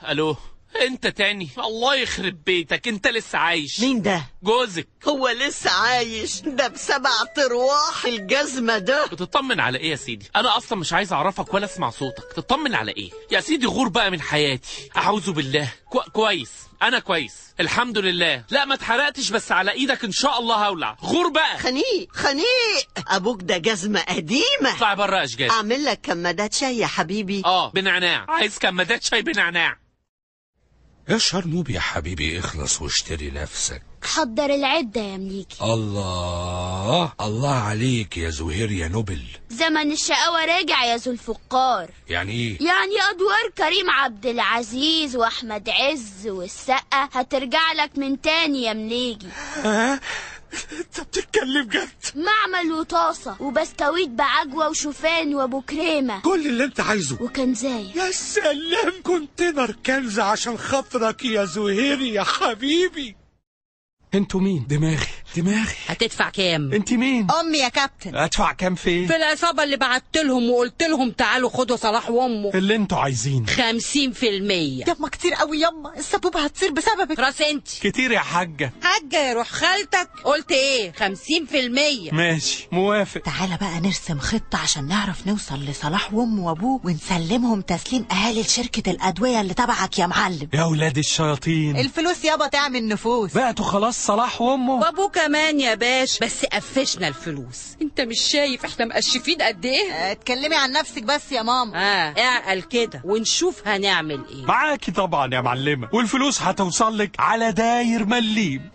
الو انت تاني الله يخرب بيتك انت لسه عايش مين ده جوزك هو لسه عايش ده بسبع ارواح الجزمة ده بتطمن على ايه يا سيدي انا اصلا مش عايز اعرفك ولا اسمع صوتك تطمن على ايه يا سيدي غور بقى من حياتي اعوذ بالله كو كويس انا كويس الحمد لله لا ما اتحرقتش بس على ايدك ان شاء الله هولع غور بقى خنيق خنيق ابوك ده جزمة قديمة اطلع بره يا اشجار اعمل لك كمادات شاي يا حبيبي اه بنعناع عايز كمادات شاي بنعناع يا شرنوب يا حبيبي اخلص واشتري نفسك حضر العدة يا مليكي الله الله عليك يا زهير يا نوبل زمن الشقاوة راجع يا ذو الفقار يعني ايه يعني أدوار كريم عبد العزيز وأحمد عز والسقا هترجع لك من تاني يا مليجي انت بتتكلم جد معمل وطاسة وبسكويت بعجوة وشوفان وأبو كريمة كل اللي انت عايزه وكان زايد يا سلام كونتينر كنز عشان خاطرك يا زهير يا حبيبي انتوا مين دماغي دماغي هتدفع كام انت مين امي يا كابتن ادفع كام فين في العصابة اللي بعت لهم وقلت لهم تعالوا خدوا صلاح وامه اللي انتوا عايزينه خمسين في المية ياما كتير قوي ياما السبوبة هتصير بسببك راس انت كتير يا حاجة حاجة يا روح خالتك قلت ايه خمسين في المية ماشي موافق تعالى بقى نرسم خطة عشان نعرف نوصل لصلاح وامه وابوه ونسلمهم تسليم اهالي لشركة الادوية اللي تبعك يا معلم يا ولاد الشياطين الفلوس يابا تعمل نفوس بقتوا خلاص صلاح وامه وابوه كمان يا باش بس قفشنا الفلوس انت مش شايف احنا مقشفين قد ايه اتكلمي عن نفسك بس يا ماما اه اعقل كده ونشوف هنعمل ايه معاكي طبعا يا معلمة والفلوس هتوصل لك على داير مليم